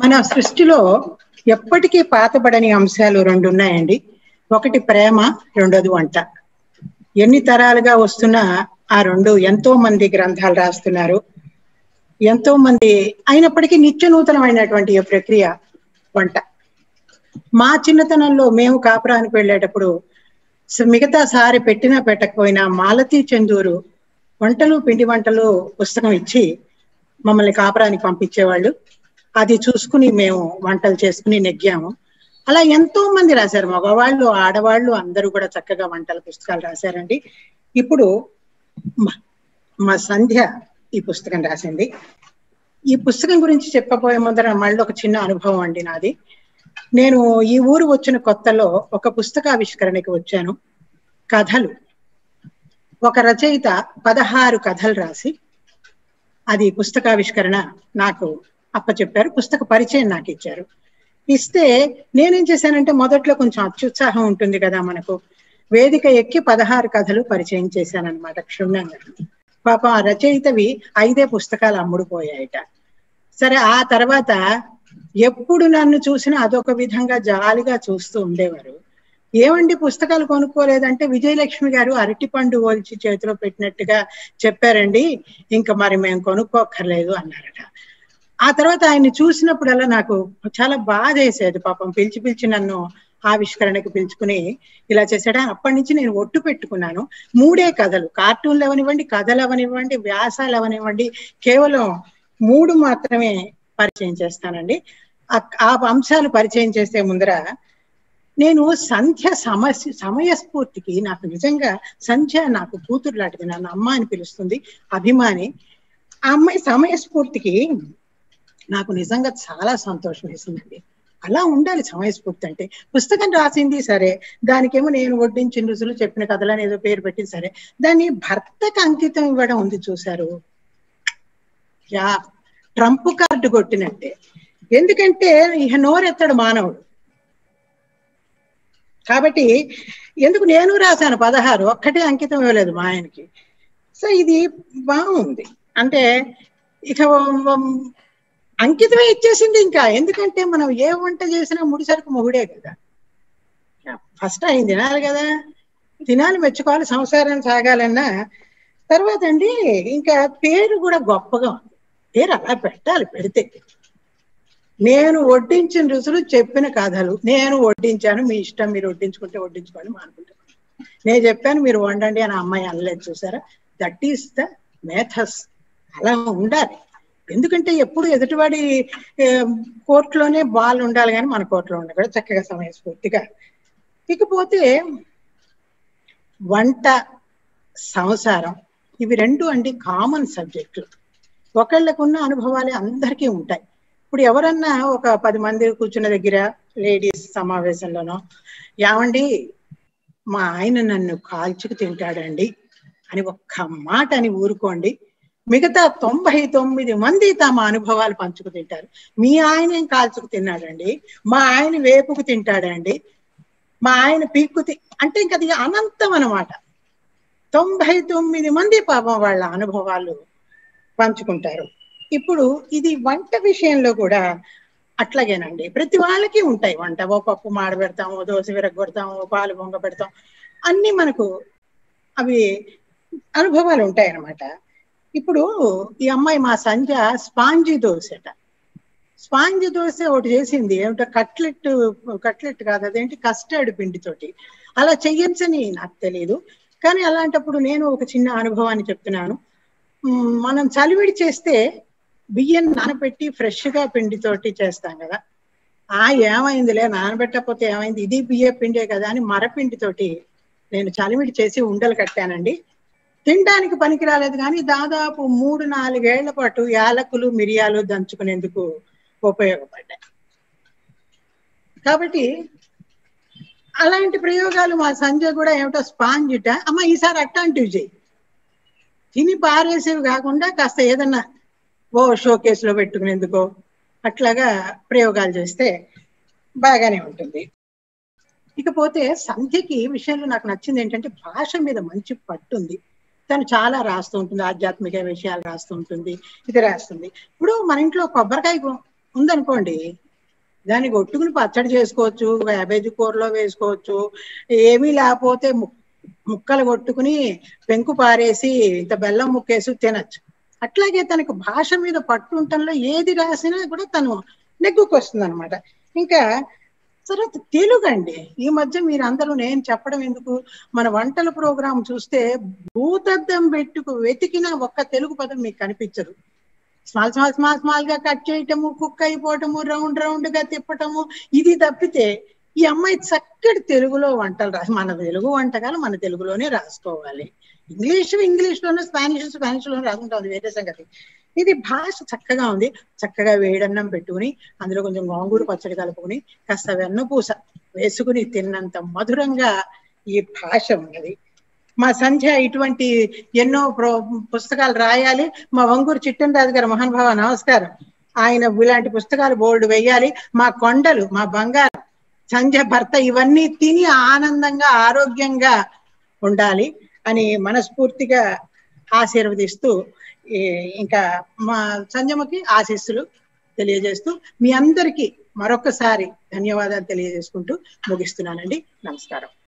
మన సృష్టిలో ఎప్పటికీ పాతబడని అంశాలు రెండు ఉన్నాయండి ఒకటి ప్రేమ రెండోది వంట ఎన్ని తరాలుగా వస్తున్న ఆ రెండు ఎంతో మంది గ్రంథాలు రాస్తున్నారు ఎంతో మంది అయినప్పటికీ నిత్య నూతనమైనటువంటి ఈ ప్రక్రియ వంట మా చిన్నతనంలో మేము కాపురానికి వెళ్ళేటప్పుడు స- మిగతా సారి పెట్టినా పెట్టకపోయినా మాలతీ చందూరు వంటలు పిండి వంటలు పుస్తకం ఇచ్చి మమ్మల్ని కాపురానికి పంపించేవాళ్ళు అది చూసుకుని మేము వంటలు చేసుకుని నెగ్గాము అలా ఎంతో మంది రాశారు మగవాళ్ళు ఆడవాళ్ళు అందరూ కూడా చక్కగా వంటల పుస్తకాలు రాశారండి ఇప్పుడు మా- మా సంధ్య ఈ పుస్తకం రాసింది ఈ పుస్తకం గురించి చెప్పబోయే ముందర మళ్ళీ ఒక చిన్న అనుభవం అండి నాది నేను ఈ ఊరు వచ్చిన కొత్తలో ఒక పుస్తకావిష్కరణకి వచ్చాను కథలు ఒక రచయిత పదహారు కథలు రాసి అది పుస్తకావిష్కరణ నాకు అప్పచెప్పారు పుస్తక పరిచయం నాకు ఇచ్చారు ఇస్తే నేనేం చేశానంటే మొదట్లో కొంచెం అత్యుత్సాహం ఉంటుంది కదా మనకు వేదిక ఎక్కి పదహారు కథలు పరిచయం చేశానన్నమాట క్షుణ్ణంగా పాపం ఆ రచయితవి ఐదే పుస్తకాలు అమ్ముడుపోయాయట సరే ఆ తర్వాత ఎప్పుడు నన్ను చూసినా అదొక విధంగా జాలిగా చూస్తూ ఉండేవారు ఏమండి పుస్తకాలు కొనుక్కోలేదంటే విజయలక్ష్మి గారు అరటిపండు ఒలిచి చేతిలో పెట్టినట్టుగా చెప్పారండి ఇంకా మరి మేము కొనుక్కోక్కర్లేదు అన్నారట ఆ తర్వాత ఆయన్ని చూసినప్పుడల్లా నాకు చాలా బాధ వేసేది పాపం పిలిచి పిలిచి నన్ను ఆవిష్కరణకి పిలుచుకుని ఇలా చేశాడు అప్పటి నుంచి నేను ఒట్టు పెట్టుకున్నాను మూడే కథలు కార్టూన్లు అవనివ్వండి కథలు అవనివ్వండి వ్యాసాలు అవనివ్వండి కేవలం మూడు మాత్రమే పరిచయం చేస్తానండి ఆ- ఆ అంశాలు పరిచయం చేసే ముందర నేను సంధ్య సమస్య సమయస్ఫూర్తికి నాకు నిజంగా సంధ్య నాకు కూతురు లాంటిది నన్ను అమ్మ అని పిలుస్తుంది అభిమాని ఆ అమ్మాయి సమయస్ఫూర్తికి నాకు నిజంగా చాలా సంతోషం వేసిందండి అలా ఉండాలి సమయస్ఫూర్తి అంటే పుస్తకం రాసింది సరే దానికేమో నేను వడ్డించిన రుజులు చెప్పిన కథలని ఏదో పేరు పెట్టింది సరే దాన్ని భర్తకు అంకితం ఇవ్వడం ఉంది చూశారు యా ట్రంప్ కార్డు కొట్టినట్టే ఎందుకంటే ఇహ నోరెత్తాడు మానవుడు కాబట్టి ఎందుకు నేను రాశాను పదహారు ఒక్కటే అంకితం ఇవ్వలేదు మా ఆయనకి సో ఇది బాగుంది అంటే ఇక అంకితమే ఇచ్చేసింది ఇంకా ఎందుకంటే మనం ఏ వంట చేసినా ముడిసరికి మొగుడే కదా ఫస్ట్ ఆయన తినాలి కదా తినాలి మెచ్చుకోవాలి సంసారం సాగాలన్నా తర్వాత అండి ఇంకా పేరు కూడా గొప్పగా ఉంది పేరు అలా పెట్టాలి పెడితే నేను వడ్డించిన రుచులు చెప్పిన కథలు నేను వడ్డించాను మీ ఇష్టం మీరు వడ్డించుకుంటే వడ్డించుకోండి మానుకుంటే నేను చెప్పాను మీరు వండండి అని ఆ అమ్మాయి అనలేదు చూసారా దట్ ఈస్ ద మేథస్ అలా ఉండాలి ఎందుకంటే ఎప్పుడు ఎదుటివాడి ఏ, కోర్టులోనే బాల్ ఉండాలి కానీ మన కోర్టులో ఉండకూడదు చక్కగా సమయస్ఫూర్తిగా ఇకపోతే వంట సంసారం ఇవి రెండు అండి కామన్ సబ్జెక్టులు ఒకళ్ళకున్న అనుభవాలే అందరికీ ఉంటాయి ఇప్పుడు ఎవరన్నా ఒక పది మంది కూర్చున్న దగ్గర లేడీస్ సమావేశంలోనో ఏమండి మా ఆయన నన్ను కాల్చుకు తింటాడండి అని ఒక్క మాట అని ఊరుకోండి మిగతా తొంభై తొమ్మిది మంది తమ అనుభవాలు పంచుకు తింటారు మీ ఆయన ఏం కాల్చుకు తిన్నాడండి మా ఆయన వేపుకు తింటాడండి మా ఆయన పీక్కు తి అంటే ఇంక అది అనంతం అన్నమాట తొంభై తొమ్మిది మంది పాపం వాళ్ళ అనుభవాలు పంచుకుంటారు ఇప్పుడు ఇది వంట విషయంలో కూడా అట్లాగేనండి ప్రతి వాళ్ళకి ఉంటాయి వంట ఓ పప్పు మాడ పెడతాం ఓ దోశ విరగొడతాం ఓ పాలు బొంగ పెడతాం అన్ని మనకు అవి అనుభవాలు ఉంటాయి అన్నమాట ఇప్పుడు ఈ అమ్మాయి మా సంధ్య స్పాంజీ దోశట స్పాంజీ దోశ ఒకటి చేసింది ఏమిటో కట్లెట్ కట్లెట్ కాదు అదేంటి కస్టర్డ్ పిండితోటి అలా చెయ్యొచ్చని నాకు తెలియదు కానీ అలాంటప్పుడు నేను ఒక చిన్న అనుభవాన్ని చెప్తున్నాను మ్, మనం చలివిడి చేస్తే బియ్యం నానబెట్టి ఫ్రెష్ గా పిండితోటి చేస్తాం కదా ఆ ఏమైందిలే నానబెట్టకపోతే ఏమైంది ఇది బియ్య పిండే కదా అని మరపిండితోటి నేను చలివిడి చేసి ఉండలు కట్టానండి తినడానికి పనికి రాలేదు కానీ దాదాపు మూడు నాలుగేళ్ల పాటు యాలకులు మిరియాలు దంచుకునేందుకు ఉపయోగపడ్డాయి కాబట్టి అలాంటి ప్రయోగాలు మా సంజయ్ కూడా ఏమిటో స్పాంజిట అమ్మ ఈసారి అట్లాంటివి చేయి తిని పారేసేవి కాకుండా కాస్త ఏదన్నా ఓ షో కేసులో పెట్టుకునేందుకో అట్లాగా ప్రయోగాలు చేస్తే బాగానే ఉంటుంది ఇకపోతే సంధ్యకి ఈ విషయంలో నాకు నచ్చింది ఏంటంటే భాష మీద మంచి పట్టు ఉంది తను చాలా రాస్తూ ఉంటుంది ఆధ్యాత్మిక విషయాలు రాస్తూ ఉంటుంది ఇది రాస్తుంది ఇప్పుడు మన ఇంట్లో కొబ్బరికాయ కొ- ఉందనుకోండి దాన్ని కొట్టుకుని పచ్చడి చేసుకోవచ్చు క్యాబేజీ కూరలో వేసుకోవచ్చు ఏమీ లేకపోతే ము- ముక్కలు కొట్టుకుని పెంకు పారేసి ఇంత బెల్లం ముక్కేసి తినచ్చు అట్లాగే తనకు భాష మీద పట్టు ఉండటంలో ఏది రాసినా కూడా తను నెగ్గుకు వస్తుంది అనమాట ఇంకా తర్వాత తెలుగు అండి ఈ మధ్య మీరు అందరూ నేను చెప్పడం ఎందుకు మన వంటల ప్రోగ్రాం చూస్తే భూతద్దం పెట్టుకు వెతికిన ఒక్క తెలుగు పదం మీకు కనిపించదు స్మాల్ స్మాల్ స్మాల్ స్మాల్ గా కట్ చేయటము కుక్ అయిపోవటము రౌండ్ రౌండ్ గా తిప్పటము ఇది తప్పితే ఈ అమ్మాయి చక్కటి తెలుగులో వంటలు రాసి మన తెలుగు వంటకాలు మన తెలుగులోనే రాసుకోవాలి ఇంగ్లీష్ ఇంగ్లీష్ లోనే స్పానిష్ స్పానిష్ లోనే రాసుకుంటాం అది వేరే సంగతి ఇది భాష చక్కగా ఉంది చక్కగా వేడన్నం పెట్టుకుని అందులో కొంచెం గోంగూర పచ్చడి కలుపుకుని కాస్త వెన్నపూస వేసుకుని తిన్నంత మధురంగా ఈ భాష ఉన్నది మా సంధ్య ఇటువంటి ఎన్నో ప్రో పుస్తకాలు రాయాలి మా వంగూరు చిట్టంరాజు గారు మహానుభావ నమస్కారం ఆయన ఇలాంటి పుస్తకాలు బోర్డు వేయాలి మా కొండలు మా బంగారం సంధ్య భర్త ఇవన్నీ తిని ఆనందంగా ఆరోగ్యంగా ఉండాలి అని మనస్ఫూర్తిగా ఆశీర్వదిస్తూ ఈ- ఇంకా మా సంజమకి ఆశీస్సులు తెలియజేస్తూ మీ అందరికీ మరొకసారి ధన్యవాదాలు తెలియజేసుకుంటూ ముగిస్తున్నానండి నమస్కారం